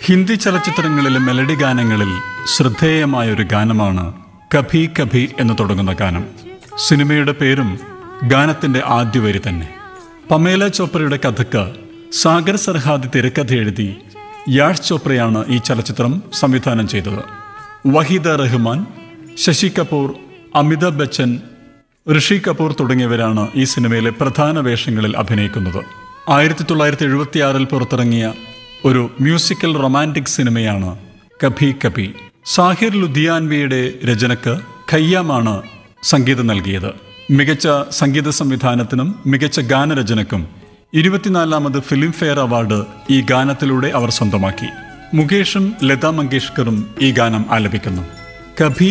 Hindi ചലച്ചിത്രങ്ങളിലെ melody ഗാനങ്ങളിൽ ശ്രദ്ധേയമായ ഒരു ഗാനമാണ് കഭി കഭി എന്ന് തുടങ്ങുന്ന ഗാനം സിനിമയുടെ പേരും ഗാനത്തിന്റെ ആദ്യ വരി തന്നെ പമേല ചോപ്രയുടെ കഥക്ക് സാഗർ സർഹാദി തിരക്കഥ എഴുതി യാഷ് ചോപ്രയാണ് ഈ ചലച്ചിത്രം സംവിധാനം ചെയ്തത് വഹീദ റഹ്മാൻ ശശി കപൂർ അമിതാഭ് ബച്ചൻ ഋഷി കപൂർ തുടങ്ങിയവരാണ് ഈ സിനിമയിലെ പ്രധാന വേഷങ്ങളിൽ അഭിനയിക്കുന്നത് ആയിരത്തി തൊള്ളായിരത്തി എഴുപത്തിയാറിൽ പുറത്തിറങ്ങിയ ഒരു മ്യൂസിക്കൽ റൊമാൻറ്റിക് സിനിമയാണ് കഭി കഭി സാഹിർ ലുധിയാൻവിയുടെ രചനക്ക് ഖയ്യാമാണ് സംഗീതം നൽകിയത് മികച്ച സംഗീത സംവിധാനത്തിനും മികച്ച ഗാനരചനക്കും ഇരുപത്തിനാലാമത് ഫിലിം ഫെയർ അവാർഡ് ഈ ഗാനത്തിലൂടെ അവർ സ്വന്തമാക്കി മുകേഷും ലതാ മങ്കേഷ്കറും ഈ ഗാനം ആലപിക്കുന്നു കഭി